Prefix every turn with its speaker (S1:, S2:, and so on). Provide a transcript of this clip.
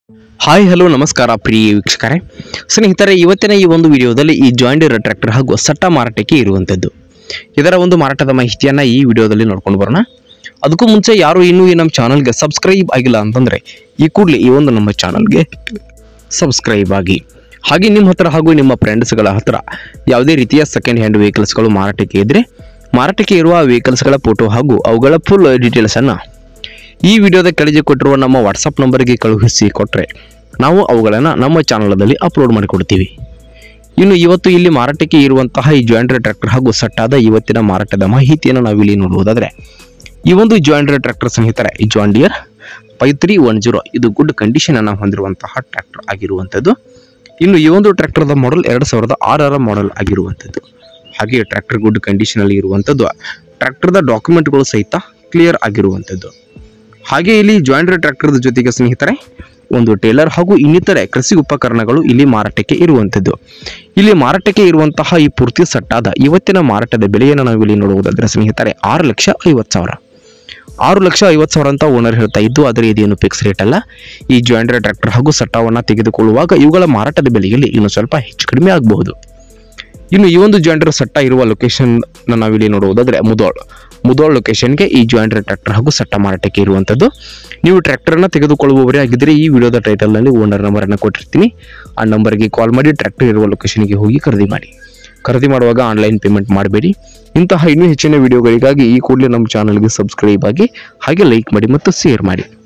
S1: hi hello ನಮಸ್ಕಾರ ಪ್ರಿಯ ವೀಕ್ಷಕರೇ ಸ್ನೇಹಿತರೆ ಇವತ್ತಿನ ಈ ಒಂದು ವಿಡಿಯೋದಲ್ಲಿ ಈ ಜಾಯಿಂಡರ್ ಟ್ರ್ಯಾಕ್ಟರ್ ಹಾಗೂ ಸಟ್ಟ ಮಾರಾಟಕ್ಕೆ ಇರುವಂಥದ್ದು ಇದರ ಒಂದು ಮಾರಾಟದ ಮಾಹಿತಿಯನ್ನು ಈ ವಿಡಿಯೋದಲ್ಲಿ ನೋಡ್ಕೊಂಡು ಬರೋಣ ಅದಕ್ಕೂ ಮುಂಚೆ ಯಾರು ಇನ್ನೂ ಈ ನಮ್ಮ ಚಾನಲ್ಗೆ ಸಬ್ಸ್ಕ್ರೈಬ್ ಆಗಿಲ್ಲ ಅಂತಂದರೆ ಈ ಕೂಡಲೇ ಈ ಒಂದು ನಮ್ಮ ಚಾನಲ್ಗೆ ಸಬ್ಸ್ಕ್ರೈಬ್ ಆಗಿ ಹಾಗೆ ನಿಮ್ಮ ಹತ್ರ ಹಾಗೂ ನಿಮ್ಮ ಫ್ರೆಂಡ್ಸ್ಗಳ ಹತ್ರ ಯಾವುದೇ ರೀತಿಯ ಸೆಕೆಂಡ್ ಹ್ಯಾಂಡ್ ವೆಹಿಕಲ್ಸ್ಗಳು ಮಾರಾಟಕ್ಕೆ ಇದ್ದರೆ ಮಾರಾಟಕ್ಕೆ ಇರುವ ವೆಹಿಕಲ್ಸ್ಗಳ ಫೋಟೋ ಹಾಗೂ ಅವುಗಳ ಫುಲ್ ಡೀಟೇಲ್ಸನ್ನು ಈ ವಿಡಿಯೋದ ಕೆಳಗೆ ಕೊಟ್ಟಿರುವ ನಮ್ಮ ವಾಟ್ಸಪ್ ನಂಬರ್ಗೆ ಕಳುಹಿಸಿ ಕೊಟ್ಟರೆ ನಾವು ಅವುಗಳನ್ನು ನಮ್ಮ ಚಾನಲದಲ್ಲಿ ಅಪ್ಲೋಡ್ ಮಾಡಿಕೊಡ್ತೀವಿ ಇನ್ನು ಇವತ್ತು ಇಲ್ಲಿ ಮಾರಾಟಕ್ಕೆ ಇರುವಂತಹ ಈ ಜಾಯಿಂಡರ್ ಟ್ರ್ಯಾಕ್ಟರ್ ಹಾಗೂ ಸಟ್ಟಾದ ಇವತ್ತಿನ ಮಾರಾಟದ ಮಾಹಿತಿಯನ್ನು ನಾವಿಲ್ಲಿ ನೋಡುವುದಾದರೆ ಈ ಒಂದು ಜಾಯಿಂಡರ್ ಟ್ರ್ಯಾಕ್ಟರ್ ಸ್ನೇಹಿತರೆ ಈ John Deere five three one zero ಇದು ಗುಡ್ ಕಂಡೀಷನ್ ಅನ್ನು ಹೊಂದಿರುವಂತಹ ಟ್ರ್ಯಾಕ್ಟರ್ ಆಗಿರುವಂಥದ್ದು ಇನ್ನು ಈ ಒಂದು ಟ್ರ್ಯಾಕ್ಟರ್ದ ಮಾಡೆಲ್ ಎರಡು ಸಾವಿರದ ಆರರ ಮಾಡೆಲ್ ಆಗಿರುವಂಥದ್ದು ಹಾಗೆ ಟ್ರ್ಯಾಕ್ಟರ್ ಗುಡ್ ಕಂಡೀಷನಲ್ಲಿ ಇರುವಂಥದ್ದು ಟ್ರ್ಯಾಕ್ಟರ್ದ ಡಾಕ್ಯುಮೆಂಟ್ಗಳು ಸಹಿತ ಕ್ಲಿಯರ್ ಆಗಿರುವಂಥದ್ದು ಹಾಗೆ ಇಲ್ಲಿ ಜಾಯಿಂಡರ್ ಟ್ರ್ಯಾಕ್ಟರ್ದ ಜೊತೆಗೆ ಸ್ನೇಹಿತರೆ ಒಂದು ಟೇಲರ್ ಹಾಗೂ ಇನ್ನಿತರೆ ಕೃಷಿ ಉಪಕರಣಗಳು ಇಲ್ಲಿ ಮಾರಾಟಕ್ಕೆ ಇರುವಂಥದ್ದು ಇಲ್ಲಿ ಮಾರಾಟಕ್ಕೆ ಇರುವಂತಹ ಈ ಪೂರ್ತಿ ಸಟ್ಟಾದ ಇವತ್ತಿನ ಮಾರಾಟದ ಬೆಲೆಯನ್ನು ನಾವು ಇಲ್ಲಿ ನೋಡುವುದಾದರೆ ಸ್ನೇಹಿತರೆ ಆರು ಲಕ್ಷ ಐವತ್ತು ಸಾವಿರ ಆರು ಲಕ್ಷ ಐವತ್ತು ಸಾವಿರ ಅಂತ ಓನರ್ ಹೇಳ್ತಾ ಇದ್ದು ಆದರೆ ಇದೇನು ಫಿಕ್ಸ್ ರೇಟ್ ಅಲ್ಲ ಈ ಜಾಯಿಂಡರ್ ಟ್ರ್ಯಾಕ್ಟರ್ ಹಾಗೂ ಸಟ್ಟಾವನ್ನು ತೆಗೆದುಕೊಳ್ಳುವಾಗ ಇವುಗಳ ಮಾರಾಟದ ಬೆಲೆಯಲ್ಲಿ ಇನ್ನು ಸ್ವಲ್ಪ ಹೆಚ್ಚು ಕಡಿಮೆ ಆಗಬಹುದು ಇನ್ನು ಈ ಒಂದು ಜಾಯಿಂಡರ್ ಸಟ್ಟ ಇರುವ ಲೊಕೇಶನ್ ನಾವಿಲ್ಲಿ ನೋಡುವುದಾದ್ರೆ ಮುದೋಳ್ ಮುದೋಳ್ ಲೊಕೇಶನ್ಗೆ ಈ ಜಾಯಿಂಡರ್ ಟ್ರ್ಯಾಕ್ಟರ್ ಹಾಗೂ ಸಟ್ಟ ಮಾರಾಟಕ್ಕೆ ಇರುವಂಥದ್ದು ನೀವು ಟ್ರ್ಯಾಕ್ಟರ್ನ ತೆಗೆದುಕೊಳ್ಳುವವರೇ ಆಗಿದ್ದರೆ ಈ ವಿಡಿಯೋದ ಟೈಟಲ್ನಲ್ಲಿ ಓನರ್ ನಂಬರನ್ನು ಕೊಟ್ಟಿರ್ತೀನಿ ಆ ನಂಬರ್ಗೆ ಕಾಲ್ ಮಾಡಿ ಟ್ರ್ಯಾಕ್ಟರ್ ಇರುವ ಲೊಕೇಶನ್ಗೆ ಹೋಗಿ ಖರೀದಿ ಮಾಡಿ ಖರೀದಿ ಮಾಡುವಾಗ ಆನ್ಲೈನ್ ಪೇಮೆಂಟ್ ಮಾಡಬೇಡಿ ಇಂತಹ ಇನ್ನೂ ಹೆಚ್ಚಿನ ವಿಡಿಯೋಗಳಿಗಾಗಿ ಈ ಕೂಡಲೇ ನಮ್ಮ ಚಾನಲ್ಗೆ ಸಬ್ಸ್ಕ್ರೈಬ್ ಆಗಿ ಹಾಗೆ ಲೈಕ್ ಮಾಡಿ ಮತ್ತು ಶೇರ್ ಮಾಡಿ